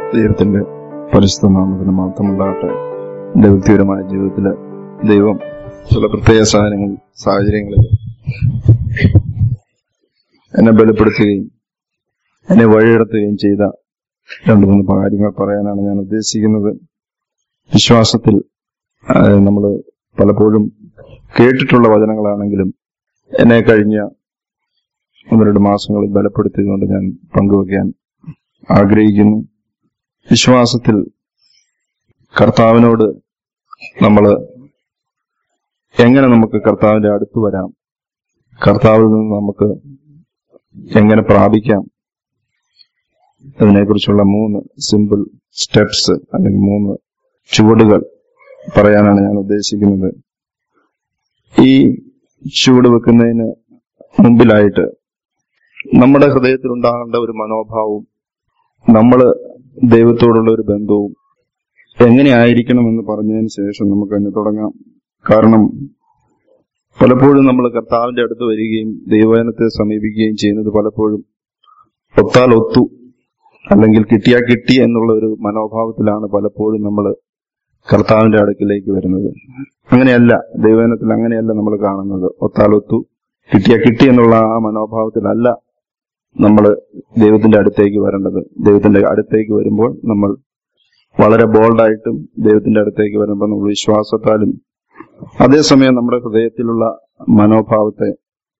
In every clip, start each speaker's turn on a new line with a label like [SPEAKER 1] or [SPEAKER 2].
[SPEAKER 1] ദൈവത്തിന്റെ പരിശുദ്ധ നാമത്തിന് മാത്രമുണ്ടാകട്ടെ എന്റെ വ്യക്തിപരമായ ജീവിതത്തിൽ ദൈവം ചില പ്രത്യേക സാഹചര്യങ്ങൾ സാഹചര്യങ്ങളിൽ എന്നെ ബലപ്പെടുത്തുകയും എന്നെ വഴിയെടുത്തുകയും ചെയ്ത രണ്ടു മൂന്ന് കാര്യങ്ങൾ പറയാനാണ് ഞാൻ ഉദ്ദേശിക്കുന്നത് വിശ്വാസത്തിൽ നമ്മൾ പലപ്പോഴും കേട്ടിട്ടുള്ള വചനങ്ങളാണെങ്കിലും എന്നെ കഴിഞ്ഞ ഒന്ന് രണ്ട് മാസങ്ങളിൽ ബലപ്പെടുത്തിയതുകൊണ്ട് ഞാൻ പങ്കുവയ്ക്കാൻ ആഗ്രഹിക്കുന്നു വിശ്വാസത്തിൽ കർത്താവിനോട് നമ്മൾ എങ്ങനെ നമുക്ക് കർത്താവിന്റെ അടുത്ത് വരാം കർത്താവിൽ നിന്ന് നമുക്ക് എങ്ങനെ പ്രാപിക്കാം അതിനെക്കുറിച്ചുള്ള മൂന്ന് സിമ്പിൾ സ്റ്റെപ്സ് അല്ലെങ്കിൽ മൂന്ന് ചുവടുകൾ പറയാനാണ് ഞാൻ ഉദ്ദേശിക്കുന്നത് ഈ ചുവട് വെക്കുന്നതിന് മുമ്പിലായിട്ട് നമ്മുടെ ഹൃദയത്തിൽ ഉണ്ടാകേണ്ട ഒരു മനോഭാവവും നമ്മൾ ദൈവത്തോടുള്ള ഒരു ബന്ധവും എങ്ങനെയായിരിക്കണമെന്ന് പറഞ്ഞതിന് ശേഷം നമുക്ക് അതിന് തുടങ്ങാം കാരണം പലപ്പോഴും നമ്മൾ കർത്താവിന്റെ അടുത്ത് വരികയും ദൈവജനത്തെ സമീപിക്കുകയും ചെയ്യുന്നത് പലപ്പോഴും ഒത്താൽ ഒത്തു അല്ലെങ്കിൽ കിട്ടിയാ കിട്ടി എന്നുള്ള ഒരു മനോഭാവത്തിലാണ് പലപ്പോഴും നമ്മൾ കർത്താവിന്റെ അടുക്കിലേക്ക് വരുന്നത് അങ്ങനെയല്ല ദൈവജനത്തിൽ അങ്ങനെയല്ല നമ്മൾ കാണുന്നത് ഒത്താൽ ഒത്തു കിട്ടിയാ കിട്ടി എന്നുള്ള ആ മനോഭാവത്തിലല്ല നമ്മൾ ദൈവത്തിന്റെ അടുത്തേക്ക് വരേണ്ടത് ദൈവത്തിന്റെ അടുത്തേക്ക് വരുമ്പോൾ നമ്മൾ വളരെ ബോൾഡായിട്ടും ദൈവത്തിന്റെ അടുത്തേക്ക് വരുമ്പോൾ നമ്മൾ വിശ്വാസത്താലും അതേസമയം നമ്മുടെ ഹൃദയത്തിലുള്ള മനോഭാവത്തെ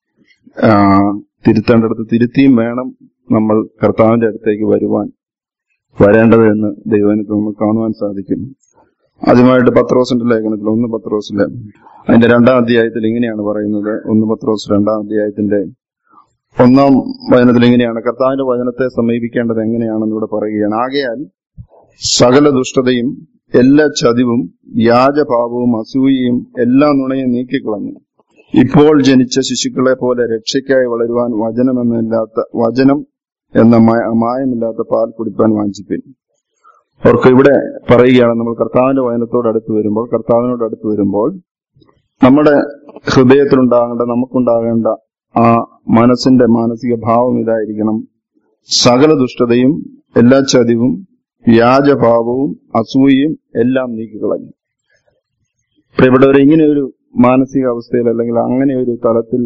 [SPEAKER 1] ആ, തിരുത്തേണ്ടടുത്ത് തിരുത്തിയും വേണം നമ്മൾ കർത്താവിന്റെ അടുത്തേക്ക് വരുവാൻ വരേണ്ടത് എന്ന് ദൈവനത്തിൽ നമുക്ക് കാണുവാൻ സാധിക്കും ആദ്യമായിട്ട് പത്രോസിന്റെ ലേഖനത്തിൽ ഒന്ന് പത്രോസിലെ അതിന്റെ രണ്ടാം അധ്യായത്തിൽ ഇങ്ങനെയാണ് പറയുന്നത് ഒന്ന് പത്രോസ് രണ്ടാം അധ്യായത്തിന്റെ ഒന്നാം വചനത്തിൽ ഇങ്ങനെയാണ് കർത്താവിന്റെ വചനത്തെ സമീപിക്കേണ്ടത് എങ്ങനെയാണെന്ന് ഇവിടെ പറയുകയാണ് ആകയാൽ സകല ദുഷ്ടതയും എല്ലാ ചതിവും വ്യാജഭാവവും അസൂയയും എല്ലാ നുണയും നീക്കിക്കളഞ്ഞു ഇപ്പോൾ ജനിച്ച ശിശുക്കളെ പോലെ രക്ഷയ്ക്കായി വളരുവാൻ വചനമെന്നില്ലാത്ത വചനം എന്ന മായ- മായമില്ലാത്ത പാൽ കുടിപ്പാൻ വാഞ്ചിപ്പിൻ അവർക്ക് ഇവിടെ പറയുകയാണ് നമ്മൾ കർത്താവിന്റെ വചനത്തോട് അടുത്ത് വരുമ്പോൾ കർത്താവിനോട് അടുത്ത് വരുമ്പോൾ നമ്മുടെ ഹൃദയത്തിലുണ്ടാകേണ്ട നമുക്കുണ്ടാകേണ്ട ആ മനസ്സിന്റെ മാനസിക ഭാവം ഇതായിരിക്കണം സകല ദുഷ്ടതയും എല്ലാ ചതിവും വ്യാജഭാവവും അസൂയയും എല്ലാം നീക്കിക്കളഞ്ഞു പ്രിയപ്പെട്ടവരെ ഇങ്ങനെ ഒരു മാനസികാവസ്ഥയിൽ അല്ലെങ്കിൽ അങ്ങനെ ഒരു തലത്തിൽ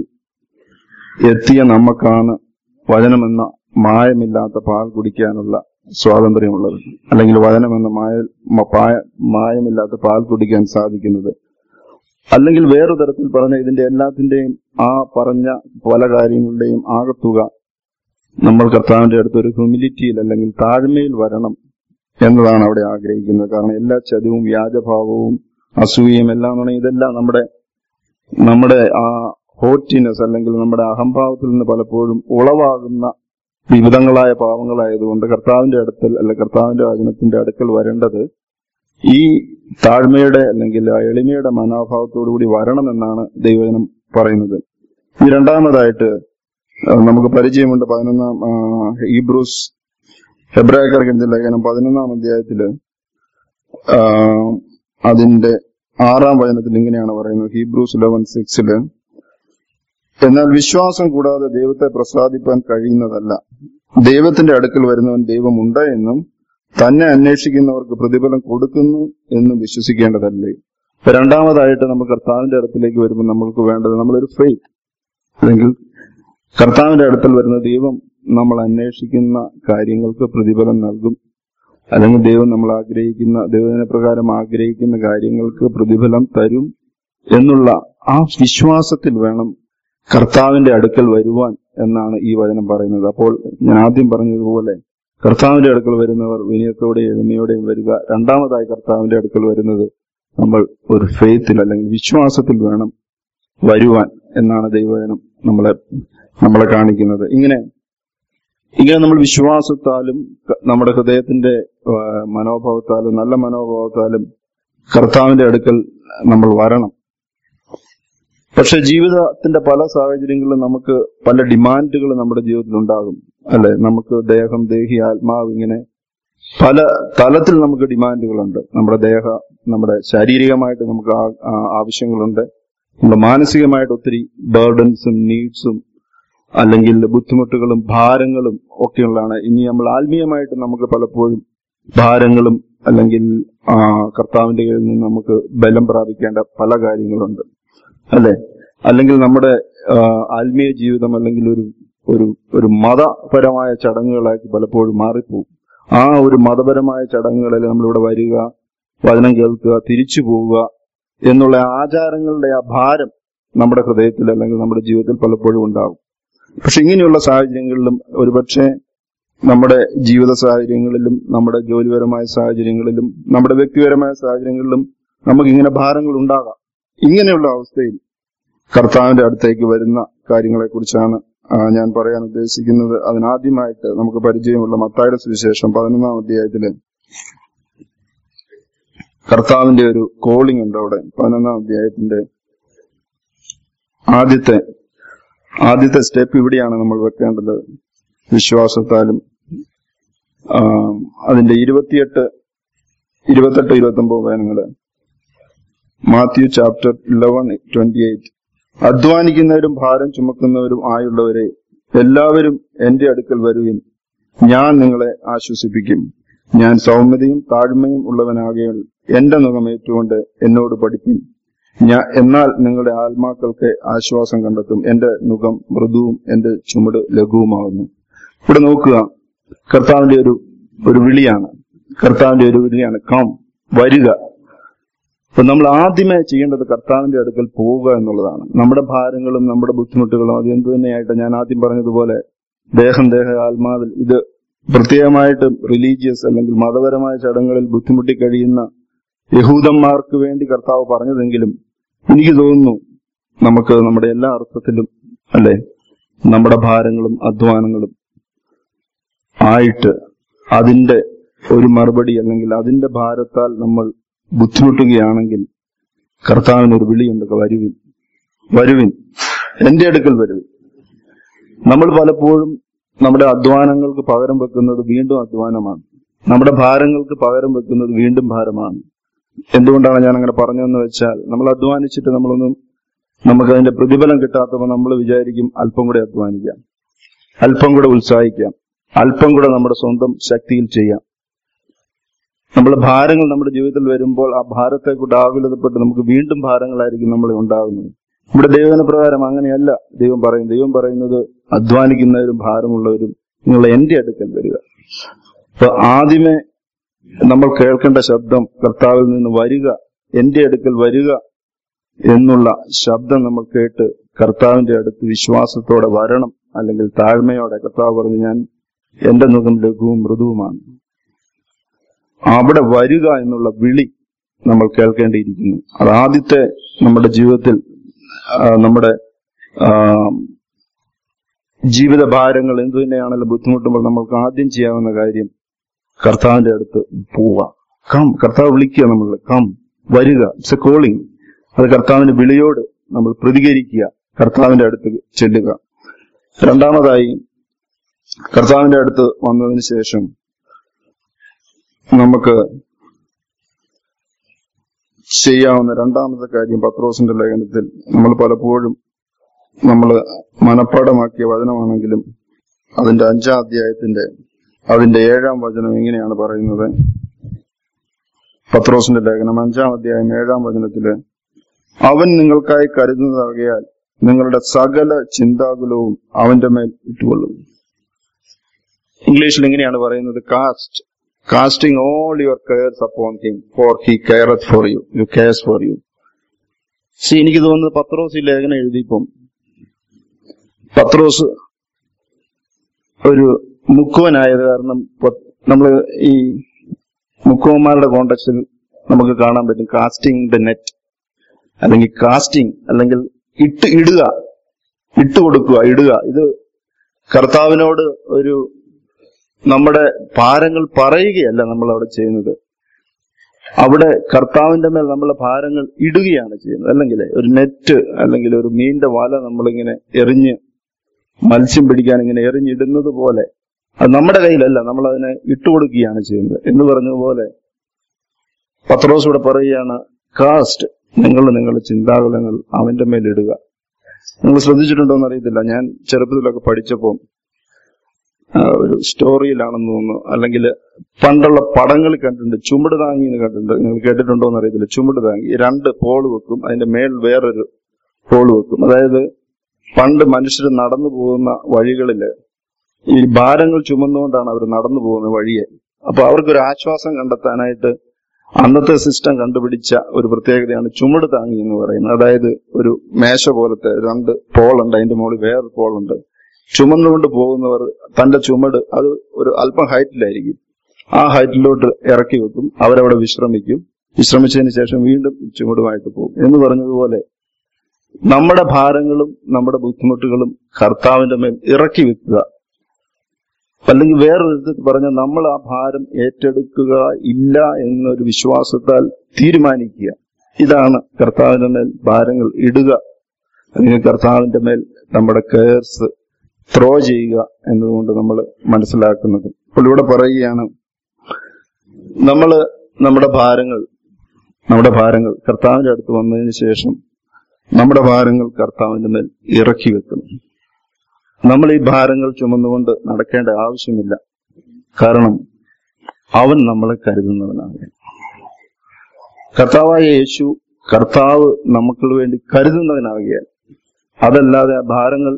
[SPEAKER 1] എത്തിയ നമുക്കാണ് വചനമെന്ന മായമില്ലാത്ത പാൽ കുടിക്കാനുള്ള സ്വാതന്ത്ര്യമുള്ളത് അല്ലെങ്കിൽ വചനമെന്ന മായ മ- പായ- മായമില്ലാത്ത പാൽ കുടിക്കാൻ സാധിക്കുന്നത് അല്ലെങ്കിൽ വേറൊരു തരത്തിൽ പറഞ്ഞ ഇതിന്റെ എല്ലാത്തിന്റെയും ആ പറഞ്ഞ പല കാര്യങ്ങളുടെയും ആകത്തുക നമ്മൾ കർത്താവിന്റെ അടുത്ത് ഒരു ഹ്യൂമിലിറ്റിയിൽ അല്ലെങ്കിൽ താഴ്മയിൽ വരണം എന്നതാണ് അവിടെ ആഗ്രഹിക്കുന്നത് കാരണം എല്ലാ ചതിവും വ്യാജഭാവവും അസൂയയും എല്ലാം എന്ന് പറഞ്ഞാൽ ഇതെല്ലാം നമ്മുടെ നമ്മുടെ ആ ഹോട്ടിനെസ് അല്ലെങ്കിൽ നമ്മുടെ അഹംഭാവത്തിൽ നിന്ന് പലപ്പോഴും ഉളവാകുന്ന വിവിധങ്ങളായ പാവങ്ങളായതുകൊണ്ട് കർത്താവിന്റെ അടുക്കൽ അല്ലെ കർത്താവിന്റെ വചനത്തിന്റെ അടുക്കൽ വരേണ്ടത് ഈ താഴ്മയുടെ അല്ലെങ്കിൽ ആ എളിമയുടെ മനോഭാവത്തോടു കൂടി വരണമെന്നാണ് ദൈവജനം പറയുന്നത് ഈ രണ്ടാമതായിട്ട് ആ, നമുക്ക് പരിചയമുണ്ട് പതിനൊന്നാം ആ, ഹീബ്രൂസ് ഹെബ്രായക്കാർക്ക് ലേഖനം പതിനൊന്നാം അധ്യായത്തില് ആ, അതിന്റെ ആറാം വചനത്തിൽ ഇങ്ങനെയാണ് പറയുന്നത് ഹീബ്രൂസ് ഇലവൻ സിക്സില് എന്നാൽ വിശ്വാസം കൂടാതെ ദൈവത്തെ പ്രസാദിപ്പാൻ കഴിയുന്നതല്ല ദൈവത്തിന്റെ അടുക്കൽ വരുന്നവൻ ദൈവമുണ്ട് എന്നും തന്നെ അന്വേഷിക്കുന്നവർക്ക് പ്രതിഫലം കൊടുക്കുന്നു എന്നും വിശ്വസിക്കേണ്ടതല്ലേ ഇപ്പൊ രണ്ടാമതായിട്ട് നമ്മൾ കർത്താവിന്റെ അടുത്തിലേക്ക് വരുമ്പോൾ നമ്മൾക്ക് വേണ്ടത് നമ്മളൊരു ഫെയ്ത്ത് അല്ലെങ്കിൽ കർത്താവിന്റെ അടുക്കൽ വരുന്ന ദൈവം നമ്മൾ അന്വേഷിക്കുന്ന കാര്യങ്ങൾക്ക് പ്രതിഫലം നൽകും അല്ലെങ്കിൽ ദൈവം നമ്മൾ ആഗ്രഹിക്കുന്ന ദൈവദിന പ്രകാരം ആഗ്രഹിക്കുന്ന കാര്യങ്ങൾക്ക് പ്രതിഫലം തരും എന്നുള്ള ആ വിശ്വാസത്തിൽ വേണം കർത്താവിന്റെ അടുക്കൽ വരുവാൻ എന്നാണ് ഈ വചനം പറയുന്നത് അപ്പോൾ ഞാൻ ആദ്യം പറഞ്ഞതുപോലെ കർത്താവിന്റെ അടുക്കൽ വരുന്നവർ വിനയത്തോടെയും എളിമയോടെയും വരിക രണ്ടാമതായി കർത്താവിന്റെ അടുക്കൽ വരുന്നത് നമ്മൾ ഒരു ഫെയ്ത്തിൽ അല്ലെങ്കിൽ വിശ്വാസത്തിൽ വേണം വരുവാൻ എന്നാണ് ദൈവവചനം നമ്മളെ നമ്മളെ കാണിക്കുന്നത് ഇങ്ങനെ ഇങ്ങനെ നമ്മൾ വിശ്വാസത്താലും ക- നമ്മുടെ ഹൃദയത്തിന്റെ ആ, മനോഭാവത്താലും നല്ല മനോഭാവത്താലും കർത്താവിന്റെ അടുക്കൽ നമ്മൾ വരണം പക്ഷെ ജീവിതത്തിന്റെ പല സാഹചര്യങ്ങളിലും നമുക്ക് പല ഡിമാൻഡുകൾ നമ്മുടെ ജീവിതത്തിൽ ഉണ്ടാകും അല്ലെ നമുക്ക് ദേഹം ദേഹി ആത്മാവ് ഇങ്ങനെ പല തലത്തിൽ നമുക്ക് ഡിമാൻഡുകളുണ്ട് നമ്മുടെ ദേഹ നമ്മുടെ ശാരീരികമായിട്ട് നമുക്ക് ആ- ആ- ആവശ്യങ്ങളുണ്ട് നമ്മുടെ മാനസികമായിട്ട് ഒത്തിരി ബേർഡൻസും നീഡ്സും അല്ലെങ്കിൽ ബുദ്ധിമുട്ടുകളും ഭാരങ്ങളും ഒക്കെയുള്ളതാണ് ഇനി നമ്മൾ ആത്മീയമായിട്ട് നമുക്ക് പലപ്പോഴും ഭാരങ്ങളും അല്ലെങ്കിൽ ആ, കർത്താവിന്റെ കയ്യിൽ നിന്ന് നമുക്ക് ബലം പ്രാപിക്കേണ്ട പല കാര്യങ്ങളുണ്ട് അല്ലെ അല്ലെങ്കിൽ നമ്മുടെ ആ, ആത്മീയ ജീവിതം അല്ലെങ്കിൽ ഒരു ഒരു ഒരു മതപരമായ ചടങ്ങുകളാക്കി പലപ്പോഴും മാറിപ്പോകും ആ ഒരു മതപരമായ ചടങ്ങുകളിൽ നമ്മളിവിടെ വരിക വചനം കേൾക്കുക തിരിച്ചു പോവുക എന്നുള്ള ആചാരങ്ങളുടെ ആ ഭാരം നമ്മുടെ ഹൃദയത്തിൽ അല്ലെങ്കിൽ നമ്മുടെ ജീവിതത്തിൽ പലപ്പോഴും ഉണ്ടാകും പക്ഷെ ഇങ്ങനെയുള്ള സാഹചര്യങ്ങളിലും ഒരുപക്ഷെ നമ്മുടെ ജീവിത സാഹചര്യങ്ങളിലും നമ്മുടെ ജോലിപരമായ സാഹചര്യങ്ങളിലും നമ്മുടെ വ്യക്തിപരമായ സാഹചര്യങ്ങളിലും നമുക്ക് ഇങ്ങനെ ഭാരങ്ങൾ ഉണ്ടാകാം ഇങ്ങനെയുള്ള അവസ്ഥയിൽ കർത്താവിന്റെ അടുത്തേക്ക് വരുന്ന കാര്യങ്ങളെ കുറിച്ചാണ് ഞാൻ പറയാൻ ഉദ്ദേശിക്കുന്നത് അതിനാദ്യമായിട്ട് നമുക്ക് പരിചയമുള്ള മത്തായുടെ സുവിശേഷം പതിനൊന്നാം അധ്യായത്തില് കർത്താവിന്റെ ഒരു കോളിംഗ് ഉണ്ട് അവിടെ പതിനൊന്നാം അധ്യായത്തിന്റെ ആദ്യത്തെ ആദ്യത്തെ സ്റ്റെപ്പ് ഇവിടെയാണ് നമ്മൾ വെക്കേണ്ടത് വിശ്വാസത്താലും ആ, അതിന്റെ ഇരുപത്തിയെട്ട് ഇരുപത്തെട്ട് ഇരുപത്തി ഒമ്പത് വചനങ്ങള് Matthew chapter eleven twenty eight അധ്വാനിക്കുന്നവരും ഭാരം ചുമക്കുന്നവരും ആയുള്ളവരെ എല്ലാവരും എന്റെ അടുക്കൽ വരുവിൻ ഞാൻ നിങ്ങളെ ആശ്വസിപ്പിക്കും ഞാൻ സൗമ്യതയും താഴ്മയും ഉള്ളവനാകയാൽ എന്റെ മുഖം ഏറ്റുകൊണ്ട് എന്നോട് പഠിപ്പിൻ ഞാൻ എന്നാൽ നിങ്ങളുടെ ആത്മാക്കൾക്ക് ആശ്വാസം കണ്ടെത്തും എന്റെ മുഖം മൃദുവും എന്റെ ചുമട് ലഘുവുമാകുന്നു ഇവിടെ നോക്കുക കർത്താവിന്റെ ഒരു ഒരു വിളിയാണ് കർത്താവിന്റെ ഒരു വിളിയാണ് കം വരിക അപ്പൊ നമ്മൾ ആദ്യമേ ചെയ്യേണ്ടത് കർത്താവിന്റെ അടുക്കൽ പോവുക എന്നുള്ളതാണ് നമ്മുടെ ഭാരങ്ങളും നമ്മുടെ ബുദ്ധിമുട്ടുകളും അത് എന്തു തന്നെയായിട്ട് ഞാൻ ആദ്യം പറഞ്ഞതുപോലെ ദേഹം ദേഹ ആത്മാവിൽ ഇത് പ്രത്യേകമായിട്ട് റിലീജിയസ് അല്ലെങ്കിൽ മതപരമായ ചടങ്ങുകളിൽ ബുദ്ധിമുട്ടി കഴിയുന്ന യഹൂദന്മാർക്ക് വേണ്ടി കർത്താവ് പറഞ്ഞതെങ്കിലും എനിക്ക് തോന്നുന്നു നമുക്ക് നമ്മുടെ എല്ലാ അർത്ഥത്തിലും അല്ലെ നമ്മുടെ ഭാരങ്ങളും അധ്വാനങ്ങളും ആയിട്ട് അതിന്റെ ഒരു മറുപടി അല്ലെങ്കിൽ അതിന്റെ ഭാരത്താൽ നമ്മൾ ബുദ്ധിമുട്ടുകയാണെങ്കിൽ കർത്താവിന് ഒരു വിളിയുണ്ട് വരുവിൻ വരുവിൻ എന്റെ അടുക്കൽ വരുവിൻ നമ്മൾ പലപ്പോഴും നമ്മുടെ അധ്വാനങ്ങൾക്ക് പകരം വെക്കുന്നത് വീണ്ടും അധ്വാനമാണ് നമ്മുടെ ഭാരങ്ങൾക്ക് പകരം വെക്കുന്നത് വീണ്ടും ഭാരമാണ് എന്തുകൊണ്ടാണ് ഞാൻ അങ്ങനെ പറഞ്ഞതെന്ന് വെച്ചാൽ നമ്മൾ അധ്വാനിച്ചിട്ട് നമ്മളൊന്നും നമുക്ക് അതിന്റെ പ്രതിഫലം കിട്ടാത്തപ്പോൾ നമ്മൾ വിചാരിക്കും അല്പം കൂടെ അധ്വാനിക്കാം അല്പം കൂടെ ഉത്സാഹിക്കാം അല്പം കൂടെ നമ്മുടെ സ്വന്തം ശക്തിയിൽ ചെയ്യാം നമ്മുടെ ഭാരങ്ങൾ നമ്മുടെ ജീവിതത്തിൽ വരുമ്പോൾ ആ ഭാരത്തെ കൊണ്ട് ആകുലതപ്പെട്ട് നമുക്ക് വീണ്ടും ഭാരങ്ങളായിരിക്കും നമ്മളെ ഉണ്ടാകുന്നത് ഇവിടെ ദൈവന പ്രകാരം അങ്ങനെയല്ല ദൈവം പറയും ദൈവം പറയുന്നത് അധ്വാനിക്കുന്നവരും ഭാരമുള്ളവരും നിങ്ങൾ എന്റെ അടുക്കൽ വരിക അപ്പൊ ആദ്യമേ നമ്മൾ കേൾക്കേണ്ട ശബ്ദം കർത്താവിൽ നിന്ന് വരിക എന്റെ അടുക്കൽ വരിക എന്നുള്ള ശബ്ദം നമ്മൾ കേട്ട് കർത്താവിന്റെ അടുത്ത് വിശ്വാസത്തോടെ വരണം അല്ലെങ്കിൽ താഴ്മയോടെ കർത്താവ് പറഞ്ഞു ഞാൻ എന്റെ മുഖം ലഘുവും മൃദുവുമാണ് അവിടെ വരിക എന്നുള്ള വിളി നമ്മൾ കേൾക്കേണ്ടിയിരിക്കുന്നു അത് ആദ്യത്തെ നമ്മുടെ ജീവിതത്തിൽ ആ, നമ്മുടെ ആ, ജീവിത ഭാരങ്ങൾ എന്തു തന്നെയാണെങ്കിലും ബുദ്ധിമുട്ടുമ്പോൾ നമ്മൾക്ക് ആദ്യം ചെയ്യാവുന്ന കാര്യം കർത്താവിന്റെ അടുത്ത് പോവുക കം കർത്താവ് വിളിക്കുക നമ്മൾ കം വരിക ഇറ്റ്സ് എ കോളിംഗ് അത് കർത്താവിന്റെ വിളിയോട് നമ്മൾ പ്രതികരിക്കുക കർത്താവിന്റെ അടുത്ത് ചെല്ലുക രണ്ടാമതായി കർത്താവിന്റെ അടുത്ത് വന്നതിന് ശേഷം നമുക്ക് ചെയ്യാവുന്ന രണ്ടാമത്തെ കാര്യം പത്രോസിന്റെ ലേഖനത്തിൽ നമ്മൾ പലപ്പോഴും നമ്മൾ മനഃപ്പാടമാക്കിയ വചനമാണെങ്കിലും അതിന്റെ അഞ്ചാം അധ്യായത്തിന്റെ അതിന്റെ ഏഴാം വചനം എങ്ങനെയാണ് പറയുന്നത് പത്രോസിന്റെ ലേഖനം അഞ്ചാം അധ്യായം ഏഴാം വചനത്തില് അവൻ നിങ്ങൾക്കായി കരുതുന്നതാകയാൽ നിങ്ങളുടെ സകല ചിന്താകുലവും അവന്റെ മേൽ ഇട്ടുകൊള്ളും ഇംഗ്ലീഷിൽ ഇങ്ങനെയാണ് പറയുന്നത് cast casting all your cares upon him for he careth for you you cares for you see എനിക്ക് തോന്നുന്നത് പത്രോസ് ഈ ലേഖനം എഴുതിയപ്പം പത്രോസ് ഒരു മുക്കുവനായത് കാരണം നമ്മൾ ഈ മുക്കുവന്മാരുടെ കോണ്ടക്സ്റ്റിൽ നമുക്ക് കാണാൻ പറ്റും കാസ്റ്റിംഗ് ദ നെറ്റ് അല്ലെങ്കിൽ കാസ്റ്റിംഗ് അല്ലെങ്കിൽ ഇട്ട് ഇടുക ഇട്ട് കൊടുക്കുക ഇടുക ഇത് കർത്താവിനോട് ഒരു നമ്മുടെ ഭാരങ്ങൾ പറയുകയല്ല നമ്മൾ അവിടെ ചെയ്യുന്നത് അവിടെ കർത്താവിന്റെ മേൽ നമ്മളെ ഭാരങ്ങൾ ഇടുകയാണ് ചെയ്യുന്നത് അല്ലെങ്കിൽ ഒരു നെറ്റ് അല്ലെങ്കിൽ ഒരു മീന്റെ വല നമ്മളിങ്ങനെ എറിഞ്ഞ് മത്സ്യം പിടിക്കാൻ ഇങ്ങനെ എറിഞ്ഞിടുന്നത് പോലെ അത് നമ്മുടെ കയ്യിലല്ല നമ്മൾ അതിനെ ഇട്ടുകൊടുക്കുകയാണ് ചെയ്യുന്നത് എന്ന് പറഞ്ഞതുപോലെ പത്രോസ് ഇവിടെ പറയുകയാണ് കാസ്റ്റ് നിങ്ങൾ നിങ്ങളുടെ ചിന്താകുലങ്ങൾ അവന്റെ മേലിടുക നിങ്ങൾ ശ്രദ്ധിച്ചിട്ടുണ്ടോ എന്ന് അറിയത്തില്ല ഞാൻ ചെറുപ്പത്തിലൊക്കെ പഠിച്ചപ്പോൾ ആ, ഒരു സ്റ്റോറിയിലാണെന്ന് തോന്നുന്നു അല്ലെങ്കിൽ പണ്ടുള്ള പടങ്ങൾ കണ്ടിട്ടുണ്ട് ചുമട് താങ്ങി എന്ന് കണ്ടിട്ടുണ്ട് നിങ്ങൾ കേട്ടിട്ടുണ്ടോ എന്ന് അറിയത്തില്ല ചുമട് താങ്ങി രണ്ട് പോൾ വെക്കും അതിന്റെ മേൽ വേറൊരു പോൾ വെക്കും അതായത് പണ്ട് മനുഷ്യർ നടന്നു പോകുന്ന വഴികളില് ഈ ഭാരങ്ങൾ ചുമന്നുകൊണ്ടാണ് അവർ നടന്നു പോകുന്ന വഴിയെ അപ്പൊ അവർക്കൊരു ആശ്വാസം കണ്ടെത്താനായിട്ട് അന്നത്തെ സിസ്റ്റം കണ്ടുപിടിച്ച ഒരു പ്രത്യേകതയാണ് ചുമട് താങ്ങി എന്ന് പറയുന്നത് അതായത് ഒരു മേശ പോലത്തെ രണ്ട് പോളുണ്ട് അതിന്റെ മുകളിൽ വേറൊരു പോളുണ്ട് ചുമന്നുകൊണ്ട് പോകുന്നവർ തന്റെ ചുമട് അത് ഒരു അല്പം ഹൈറ്റിലായിരിക്കും ആ ഹൈറ്റിലോട്ട് ഇറക്കി വെക്കും അവരവിടെ വിശ്രമിക്കും വിശ്രമിച്ചതിന് ശേഷം വീണ്ടും ചുമടുമായിട്ട് പോകും എന്ന് പറഞ്ഞതുപോലെ നമ്മുടെ ഭാരങ്ങളും നമ്മുടെ ബുദ്ധിമുട്ടുകളും കർത്താവിന്റെ മേൽ ഇറക്കി വെക്കുക അല്ലെങ്കിൽ വേറൊരു വിധത്തിൽ പറഞ്ഞ നമ്മൾ ആ ഭാരം ഏറ്റെടുക്കുക ഇല്ല എന്നൊരു വിശ്വാസത്താൽ തീരുമാനിക്കുക ഇതാണ് കർത്താവിന്റെ മേൽ ഭാരങ്ങൾ ഇടുക അല്ലെങ്കിൽ കർത്താവിന്റെ മേൽ നമ്മുടെ കെയർസ് ത്രോ ചെയ്യുക എന്നതുകൊണ്ട് നമ്മൾ മനസ്സിലാക്കുന്നത് അപ്പോൾ ഇവിടെ പറയുകയാണ് നമ്മൾ നമ്മുടെ ഭാരങ്ങൾ നമ്മുടെ ഭാരങ്ങൾ കർത്താവിന്റെ അടുത്ത് വന്നതിന് ശേഷം നമ്മുടെ ഭാരങ്ങൾ കർത്താവിന്റെ മേൽ ഇറക്കി വെക്കണം നമ്മൾ ഈ ഭാരങ്ങൾ ചുമന്നുകൊണ്ട് നടക്കേണ്ട ആവശ്യമില്ല കാരണം അവൻ നമ്മളെ കരുതുന്നവനാണ് കർത്താവായ യേശു കർത്താവ് നമുക്ക് വേണ്ടി കരുതുന്നവനാകുകയാണ് അതല്ലാതെ ആ ഭാരങ്ങൾ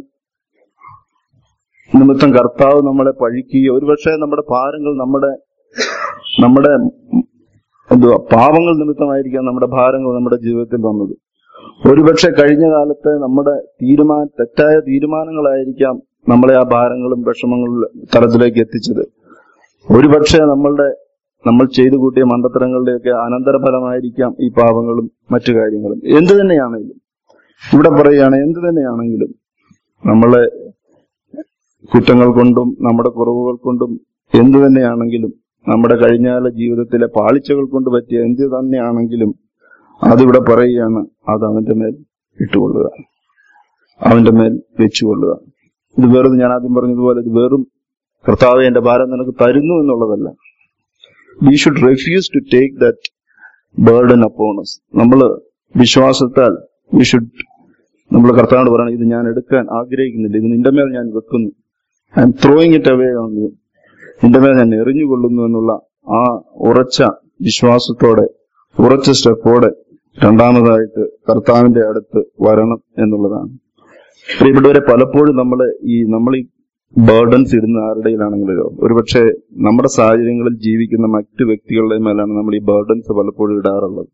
[SPEAKER 1] നിമിത്തം കർത്താവ് നമ്മളെ പഴിക്കുകയോ ഒരുപക്ഷെ നമ്മുടെ ഭാരങ്ങൾ നമ്മുടെ നമ്മുടെ എന്തുവാ പാപങ്ങൾ നിമിത്തമായിരിക്കാം നമ്മുടെ ഭാരങ്ങൾ നമ്മുടെ ജീവിതത്തിൽ വന്നത് ഒരുപക്ഷെ കഴിഞ്ഞ കാലത്തെ നമ്മുടെ തീരുമാന തെറ്റായ തീരുമാനങ്ങളായിരിക്കാം നമ്മളെ ആ ഭാരങ്ങളും വിഷമങ്ങളും തലത്തിലേക്ക് എത്തിച്ചത് ഒരുപക്ഷെ നമ്മളുടെ നമ്മൾ ചെയ്തു കൂട്ടിയ മണ്ടത്തരങ്ങളുടെയൊക്കെ അനന്തരഫലമായിരിക്കാം ഈ പാപങ്ങളും മറ്റു കാര്യങ്ങളും എന്തു തന്നെയാണെങ്കിലും ഇവിടെ പറയുകയാണ് എന്തു തന്നെയാണെങ്കിലും നമ്മളെ കുറ്റങ്ങൾ കൊണ്ടും നമ്മുടെ കുറവുകൾ കൊണ്ടും എന്തു തന്നെയാണെങ്കിലും നമ്മുടെ കഴിഞ്ഞകാല ജീവിതത്തിലെ പാളിച്ചകൾ കൊണ്ട് പറ്റിയ എന്ത് തന്നെയാണെങ്കിലും അതിവിടെ പറയുകയാണ് അത് അവന്റെ മേൽ ഇട്ടുകൊള്ളുക അവന്റെ മേൽ വെച്ചുകൊള്ളുക ഇത് വെറുതെ ഞാൻ ആദ്യം പറഞ്ഞതുപോലെ ഇത് വെറും കർത്താവ് എന്റെ ഭാരം നിനക്ക് തരുന്നു എന്നുള്ളതല്ല we should refuse to take that burden upon us നമ്മൾ വിശ്വാസത്താൽ വി ഷുഡ് നമ്മൾ കർത്താവിനോട് പറയണം ഇത് ഞാൻ എടുക്കാൻ ആഗ്രഹിക്കുന്നില്ല ഇത് നിന്റെ മേൽ ഞാൻ വെക്കുന്നു I'm throwing it away on you നിന്റെ മേൽ ഞാൻ എറിഞ്ഞുകൊള്ളുന്നു എന്നുള്ള ആ ഉറച്ച വിശ്വാസത്തോടെ ഉറച്ച സ്റ്റെപ്പോടെ രണ്ടാമതായിട്ട് കർത്താവിന്റെ അടുത്ത് വരണം എന്നുള്ളതാണ് പ്രിയപ്പെട്ടവരെ പലപ്പോഴും നമ്മൾ ഈ നമ്മൾ ഈ ബേർഡൻസ് ഇടുന്ന ആരുടെയിലാണെങ്കിലോ ഒരുപക്ഷെ നമ്മുടെ സാഹചര്യങ്ങളിൽ ജീവിക്കുന്ന മറ്റു വ്യക്തികളുടെ മേലാണ് നമ്മൾ ഈ ബേർഡൻസ് പലപ്പോഴും ഇടാറുള്ളത്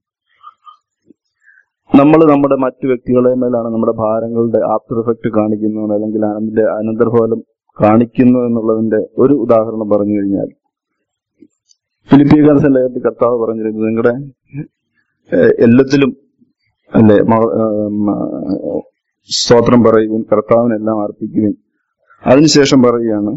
[SPEAKER 1] നമ്മൾ നമ്മുടെ മറ്റു വ്യക്തികളുടെ മേലാണ് നമ്മുടെ ഭാരങ്ങളുടെ ആഫ്റ്റർ എഫക്ട് കാണിക്കുന്നത് അല്ലെങ്കിൽ അതിന്റെ അനന്തരഫലം കാണിക്കുന്നു എന്നുള്ളതിന്റെ ഒരു ഉദാഹരണം പറഞ്ഞു കഴിഞ്ഞാൽ ഫിലിപ്പീൻസ് ലേഖനത്തിൽ കർത്താവ് പറഞ്ഞിരുന്നത് നിങ്ങളുടെ ഏഹ്, എല്ലാത്തിലും അല്ലെ മ- ഏഹ്, മ- സ്തോത്രം പറയുവിൻ കർത്താവിനെല്ലാം അർപ്പിക്കുവിൻ അതിനുശേഷം പറയുകയാണ്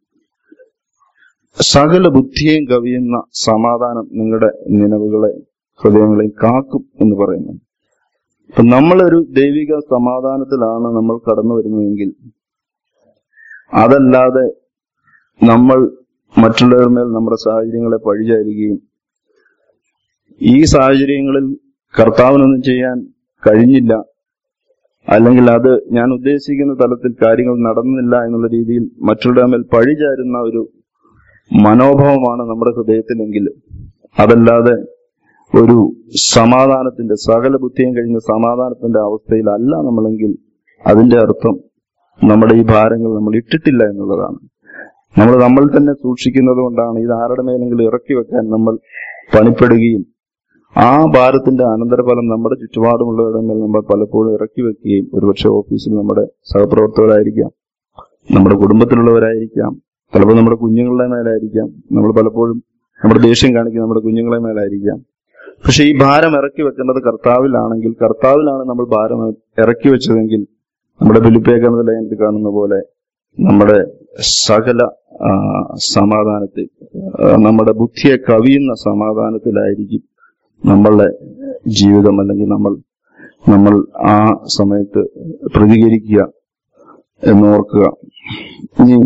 [SPEAKER 1] സകല ബുദ്ധിയെയും കവിയുന്ന സമാധാനം നിങ്ങളുടെ നിലവുകളെ ഹൃദയങ്ങളെയും കാക്കും എന്ന് പറയുന്നു അപ്പൊ നമ്മളൊരു ദൈവിക സമാധാനത്തിലാണ് നമ്മൾ കടന്നു വരുന്നതെങ്കിൽ അതല്ലാതെ നമ്മൾ മറ്റുള്ളവരുടെ മേൽ നമ്മുടെ സാഹചര്യങ്ങളെ പഴിചാരുകയും ഈ സാഹചര്യങ്ങളിൽ കർത്താവിനൊന്നും ചെയ്യാൻ കഴിഞ്ഞില്ല അല്ലെങ്കിൽ അത് ഞാൻ ഉദ്ദേശിക്കുന്ന തലത്തിൽ കാര്യങ്ങൾ നടന്നില്ല എന്നുള്ള രീതിയിൽ മറ്റുള്ളവരുടെ മേൽ പഴിചാരുന്ന ഒരു മനോഭാവമാണ് നമ്മുടെ ഹൃദയത്തിലെങ്കിൽ അതല്ലാതെ ഒരു സമാധാനത്തിന്റെ സകല ബുദ്ധിയും കഴിഞ്ഞ സമാധാനത്തിന്റെ അവസ്ഥയിലല്ല നമ്മളെങ്കിൽ അതിന്റെ അർത്ഥം നമ്മുടെ ഈ ഭാരങ്ങൾ നമ്മൾ ഇട്ടിട്ടില്ല എന്നുള്ളതാണ് നമ്മൾ നമ്മൾ തന്നെ സൂക്ഷിക്കുന്നത് കൊണ്ടാണ് ഇത് ആരുടെ മേലെങ്കിലും ഇറക്കി വെക്കാൻ നമ്മൾ പണിപ്പെടുകയും ആ ഭാരത്തിന്റെ അനന്തരഫലം നമ്മുടെ ചുറ്റുപാടുമുള്ളവരുടെ മേൽ നമ്മൾ പലപ്പോഴും ഇറക്കി വെക്കുകയും ഒരുപക്ഷെ ഓഫീസിൽ നമ്മുടെ സഹപ്രവർത്തകരായിരിക്കാം നമ്മുടെ കുടുംബത്തിലുള്ളവരായിരിക്കാം ചിലപ്പോൾ നമ്മുടെ കുഞ്ഞുങ്ങളുടെ മേലായിരിക്കാം നമ്മൾ പലപ്പോഴും നമ്മുടെ ദേഷ്യം കാണിക്കുന്ന നമ്മുടെ കുഞ്ഞുങ്ങളെ മേലായിരിക്കാം പക്ഷെ ഈ ഭാരം ഇറക്കി വെക്കേണ്ടത് കർത്താവിലാണെങ്കിൽ കർത്താവിലാണ് നമ്മൾ ഭാരം ഇറക്കി വെച്ചതെങ്കിൽ നമ്മുടെ ഫിലിപ്പേക്കുന്ന ലയനത്തിൽ കാണുന്ന പോലെ നമ്മുടെ സകല ആ, സമാധാനത്തിൽ ആ, നമ്മുടെ ബുദ്ധിയെ കവിയുന്ന സമാധാനത്തിലായിരിക്കും നമ്മളുടെ ജീവിതം അല്ലെങ്കിൽ നമ്മൾ നമ്മൾ ആ സമയത്ത് പ്രതികരിക്കുക എന്നോർക്കുക ഇനി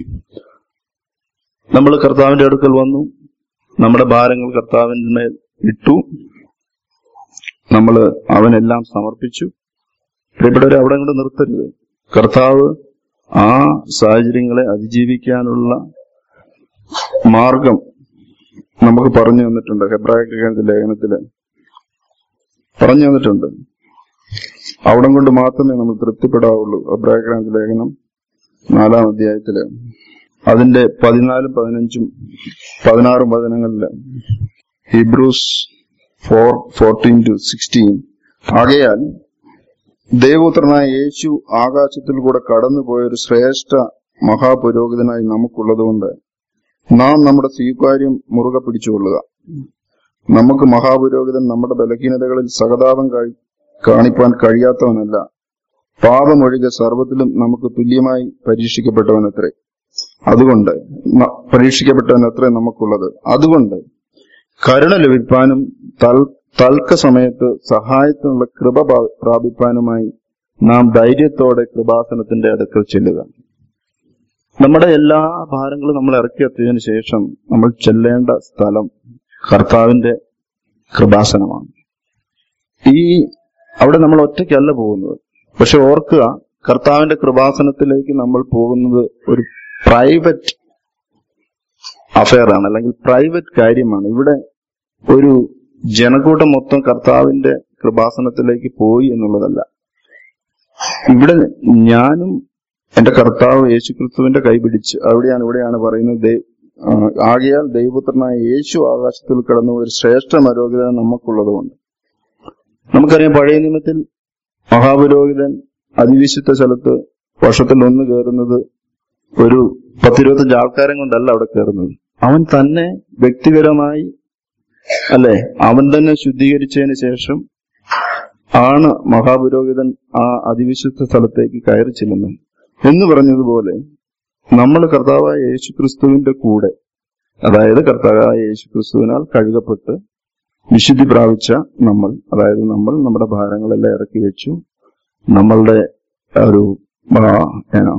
[SPEAKER 1] നമ്മൾ കർത്താവിന്റെ അടുക്കൽ വന്നു നമ്മുടെ ഭാരങ്ങൾ കർത്താവിന്റെ മേൽ ഇട്ടു നമ്മൾ അവനെല്ലാം സമർപ്പിച്ചു പ്രിയപ്പെട്ടവരെ അവിടെ കൊണ്ട് നിർത്തരുത് കർത്താവ് ആ സാഹചര്യങ്ങളെ അതിജീവിക്കാനുള്ള മാർഗം നമുക്ക് പറഞ്ഞു തന്നിട്ടുണ്ട് ഹെബ്രായ ലേഖനത്തില് പറഞ്ഞു തന്നിട്ടുണ്ട് അവിടം കൊണ്ട് മാത്രമേ നമ്മൾ തൃപ്തിപ്പെടാവുള്ളൂ ഹെബ്രായ ലേഖനം നാലാം അധ്യായത്തില് അതിന്റെ പതിനാലും പതിനഞ്ചും പതിനാറും വചനങ്ങളില് Hebrews four fourteen to sixteen ആകയാൽ ദൈവപുത്രനായ യേശു ആകാശത്തിൽ കൂടെ കടന്നുപോയ ഒരു ശ്രേഷ്ഠ മഹാപുരോഹിതനായി നമുക്കുള്ളതുകൊണ്ട് നാം നമ്മുടെ സ്വീകാര്യം മുറുകെ പിടിച്ചുകൊള്ളുക നമുക്ക് മഹാപുരോഹിതൻ നമ്മുടെ ബലഹീനതകളിൽ സഹതാപം കഴി- കാണിപ്പാൻ കഴിയാത്തവനല്ല പാപമൊഴികെ സർവത്തിലും നമുക്ക് തുല്യമായി പരീക്ഷിക്കപ്പെട്ടവനത്രേ അതുകൊണ്ട് ന- പരീക്ഷിക്കപ്പെട്ടവനത്രേ നമുക്കുള്ളത് അതുകൊണ്ട് കരുണ ലഭിപ്പാനും തൽ തൽക്ക സമയത്ത് സഹായത്തിനുള്ള കൃപ പ്രാ- പ്രാപിപ്പാനുമായി നാം ധൈര്യത്തോടെ കൃപാസനത്തിന്റെ അടുക്കൽ ചെല്ലുക നമ്മുടെ എല്ലാ ഭാരങ്ങളും നമ്മൾ ഇറക്കി എത്തിയതിനു ശേഷം നമ്മൾ ചെല്ലേണ്ട സ്ഥലം കർത്താവിന്റെ കൃപാസനമാണ് ഈ അവിടെ നമ്മൾ ഒറ്റയ്ക്കല്ല പോകുന്നത് പക്ഷെ ഓർക്കുക കർത്താവിന്റെ കൃപാസനത്തിലേക്ക് നമ്മൾ പോകുന്നത് ഒരു പ്രൈവറ്റ് അഫയർ ആണ് അല്ലെങ്കിൽ പ്രൈവറ്റ് കാര്യമാണ് ഇവിടെ ഒരു ജനക്കൂട്ടം മൊത്തം കർത്താവിന്റെ കൃപാസനത്തിലേക്ക് പോയി എന്നുള്ളതല്ല ഇവിടെ ഞാനും എന്റെ കർത്താവ് യേശുക്രിസ്തുവിന്റെ കൈപിടിച്ച് അവിടെയാണ് ഇവിടെയാണ് പറയുന്നത് ദൈ- ആ, ആകയാൽ ദൈവപുത്രനായ യേശു ആകാശത്തിൽ കടന്നു ഒരു ശ്രേഷ്ഠ മരോഗത നമുക്കുള്ളതുകൊണ്ട് നമുക്കറിയാം പഴയ നിയമത്തിൽ മഹാപുരോഹിതൻ അതിവിശുദ്ധ സ്ഥലത്ത് വർഷത്തിൽ ഒന്ന് കയറുന്നത് ഒരു പത്തിരുപത്തഞ്ച് ആൾക്കാരെ കൊണ്ടല്ല അവിടെ കയറുന്നത് അവൻ തന്നെ വ്യക്തിപരമായി അല്ലെ അവൻ തന്നെ ശുദ്ധീകരിച്ചതിന് ശേഷം ആണ് മഹാപുരോഹിതൻ ആ അതിവിശുദ്ധ സ്ഥലത്തേക്ക് കയറി ചെല്ലുന്നത് എന്ന് പറഞ്ഞതുപോലെ നമ്മൾ കർത്താവായ യേശു ക്രിസ്തുവിന്റെ കൂടെ അതായത് കർത്താവായ യേശു ക്രിസ്തുവിനാൽ കഴുകപ്പെട്ട് വിശുദ്ധി പ്രാപിച്ച നമ്മൾ അതായത് നമ്മൾ നമ്മുടെ ഭാരങ്ങളെല്ലാം ഇറക്കി വെച്ചു നമ്മളുടെ ഒരു ആ, ഏനോ,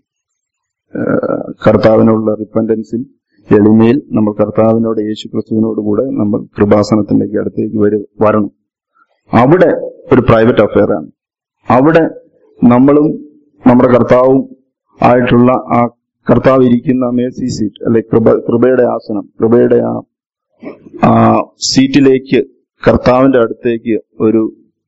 [SPEAKER 1] ആ, കർത്താവിനുള്ള റിപ്പൻഡൻസിൽ എളിമയിൽ നമ്മൾ കർത്താവിനോട് യേശു ക്രിസ്തുവിനോട് കൂടെ നമ്മൾ കൃപാസനത്തിലേക്ക് അടുത്തേക്ക് വരും വരണം അവിടെ ഒരു പ്രൈവറ്റ് അഫയർ ആണ് അവിടെ നമ്മളും നമ്മുടെ കർത്താവും ആയിട്ടുള്ള ആ കർത്താവ് ഇരിക്കുന്ന മേസി സീറ്റ് അല്ലെ കൃപ കൃപയുടെ ആസനം കൃപയുടെ ആ ആ സീറ്റിലേക്ക് കർത്താവിന്റെ അടുത്തേക്ക് ഒരു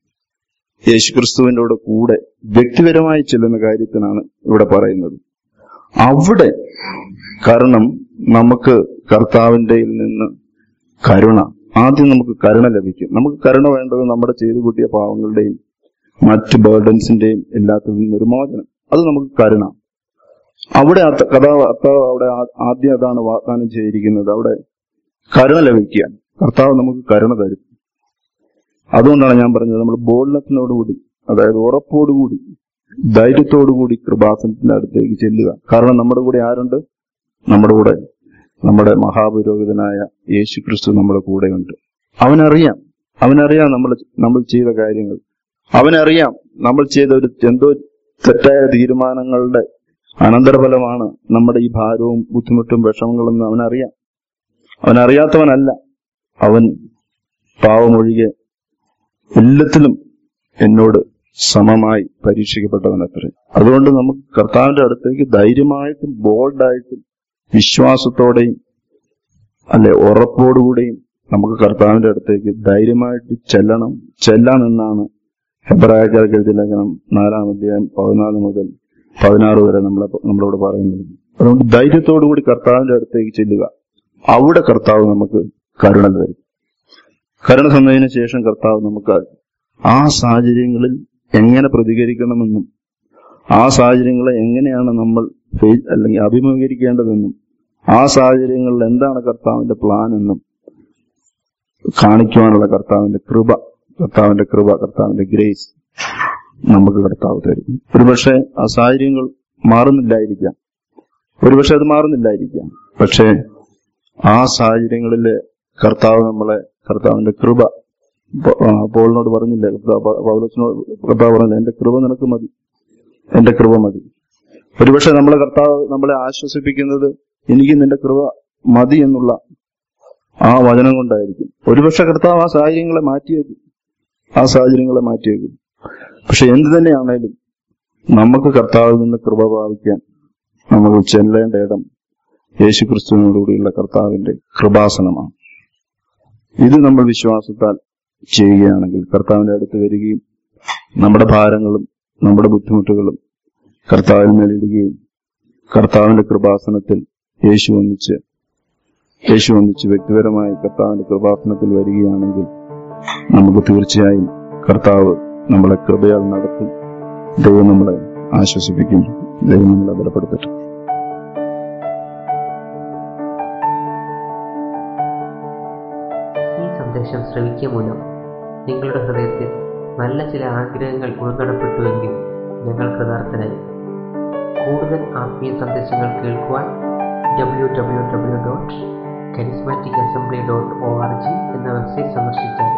[SPEAKER 1] യേശുക്രിസ്തുവിന്റെ കൂടെ വ്യക്തിപരമായി ചെല്ലുന്ന കാര്യത്തിനാണ് ഇവിടെ പറയുന്നത് അവിടെ കാരണം നമുക്ക് കർത്താവിന്റെ നിന്ന് കരുണ ആദ്യം നമുക്ക് കരുണ ലഭിക്കും നമുക്ക് കരുണ വേണ്ടത് നമ്മുടെ ചെയ്തു കൂട്ടിയ പാവങ്ങളുടെയും മറ്റ് ബേർഡൻസിന്റെയും എല്ലാത്തിൽ നിന്നൊരു മോചനം അത് നമുക്ക് കരുണ അവിടെ അത്ത- കഥാകർത്താവ് അവിടെ ആ- ആദ്യം അതാണ് വാഗ്ദാനം ചെയ്തിരിക്കുന്നത് അവിടെ കരുണ ലഭിക്കാൻ കർത്താവ് നമുക്ക് കരുണ തരും അതുകൊണ്ടാണ് ഞാൻ പറഞ്ഞത് നമ്മൾ ബോൾനെസ്സിനോടുകൂടി അതായത് ഉറപ്പോടുകൂടി ധൈര്യത്തോടുകൂടി കൃപാസനത്തിന്റെ അടുത്തേക്ക് ചെല്ലുക കാരണം നമ്മുടെ കൂടെ ആരുണ്ട് നമ്മുടെ കൂടെ നമ്മുടെ മഹാപുരോഹിതനായ യേശു ക്രിസ്തു നമ്മുടെ കൂടെയുണ്ട് അവനറിയാം അവനറിയാം നമ്മൾ നമ്മൾ ചെയ്ത കാര്യങ്ങൾ അവനറിയാം നമ്മൾ ചെയ്ത ഒരു എന്തോ തെറ്റായ തീരുമാനങ്ങളുടെ അനന്തരഫലമാണ് നമ്മുടെ ഈ ഭാരവും ബുദ്ധിമുട്ടും വിഷമങ്ങളെന്ന് അവനറിയാം അവനറിയാത്തവനല്ല അവൻ പാവമൊഴികെ എല്ലാത്തിലും എന്നോട് സമമായി പരീക്ഷിക്കപ്പെട്ടവനത്രേ അതുകൊണ്ട് നമുക്ക് കർത്താവിന്റെ അടുത്തേക്ക് ധൈര്യമായിട്ടും ബോൾഡായിട്ടും വിശ്വാസത്തോടെയും അല്ലെ ഉറപ്പോടുകൂടിയും നമുക്ക് കർത്താവിന്റെ അടുത്തേക്ക് ധൈര്യമായിട്ട് ചെല്ലണം ചെല്ലാമെന്നാണ് ഹെബ്രായക്കാർക്ക് എഴുതിയ ലേഖനം നാലാം അധ്യായം പതിനാല് മുതൽ പതിനാറ് വരെ നമ്മളെ നമ്മളോട് പറയുന്നത് അതുകൊണ്ട് ധൈര്യത്തോടുകൂടി കർത്താവിന്റെ അടുത്തേക്ക് ചെല്ലുക അവിടെ കർത്താവ് നമുക്ക് കരുണ തരും കരുണ തന്നതിന് ശേഷം കർത്താവ് നമുക്ക് ആ സാഹചര്യങ്ങളിൽ എങ്ങനെ പ്രതികരിക്കണമെന്നും ആ സാഹചര്യങ്ങളെ എങ്ങനെയാണ് നമ്മൾ ഫേ- അല്ലെങ്കിൽ അഭിമുഖീകരിക്കേണ്ടതെന്നും ആ സാഹചര്യങ്ങളിൽ എന്താണ് കർത്താവിന്റെ പ്ലാൻ എന്നും കാണിക്കുവാനുള്ള കർത്താവിന്റെ കൃപ കർത്താവിന്റെ കൃപ കർത്താവിന്റെ ഗ്രേസ് നമുക്ക് കർത്താവ് തരും ഒരുപക്ഷെ ആ സാഹചര്യങ്ങൾ മാറുന്നില്ലായിരിക്കാം ഒരുപക്ഷെ അത് മാറുന്നില്ലായിരിക്കാം പക്ഷേ ആ സാഹചര്യങ്ങളിലെ കർത്താവ് നമ്മളെ കർത്താവിന്റെ കൃപ പ- ആ, പോളിനോട് പറഞ്ഞില്ലേ കർത്താവ് പ- പൗലോസിനോട് കർത്താവ് പറഞ്ഞില്ലേ എന്റെ കൃപ നിനക്ക് മതി എന്റെ കൃപ മതി ഒരുപക്ഷെ നമ്മളെ കർത്താവ് നമ്മളെ ആശ്വസിപ്പിക്കുന്നത് എനിക്ക് നിന്റെ കൃപ മതി എന്നുള്ള ആ വചനം കൊണ്ടായിരിക്കും ഒരുപക്ഷെ കർത്താവ് ആ സാഹചര്യങ്ങളെ മാറ്റിയേക്കും ആ സാഹചര്യങ്ങളെ മാറ്റിയേക്കും പക്ഷെ എന്ത് തന്നെയാണേലും നമുക്ക് കർത്താവിൽ നിന്ന് കൃപ പ്രാപിക്കാൻ നമുക്ക് ചെല്ലേണ്ട ഇടം യേശുക്രിസ്തുവിനോടുകൂടിയുള്ള കർത്താവിന്റെ കൃപാസനമാണ് ഇത് നമ്മൾ വിശ്വാസത്താൽ ചെയ്യുകയാണെങ്കിൽ കർത്താവിന്റെ അടുത്ത് വരികയും നമ്മുടെ ഭാരങ്ങളും നമ്മുടെ ബുദ്ധിമുട്ടുകളും കർത്താവിൽ മേലിടുകയും കർത്താവിന്റെ കൃപാസനത്തിൽ യേശു ഒന്നിച്ച് യേശു ഒന്നിച്ച് വ്യക്തിപരമായി കർത്താവിന്റെ കൃപാസനത്തിൽ വരികയാണെങ്കിൽ നമുക്ക് തീർച്ചയായും കർത്താവ് നമ്മളെ കൃപയാൽ നടത്തും ദൈവം നമ്മളെ ആശ്വസിപ്പിക്കും ദൈവം നമ്മളെ ബലപ്പെടുത്തട്ടെ
[SPEAKER 2] ഈ സന്ദേശം ശ്രവിക്കുക മൂലം നിങ്ങളുടെ ഹൃദയത്തിൽ നല്ല ചില ആഗ്രഹങ്ങൾ ഉൾനടപ്പെട്ടുവെങ്കിൽ ഞങ്ങൾ കൃതാർത്ഥനായി കൂടുതൽ ആത്മീയ സന്ദേശങ്ങൾ കേൾക്കുവാൻ W W W dot charismatic assembly dot O R G എന്ന വെബ്സൈറ്റ് സന്ദർശിച്ചാൽ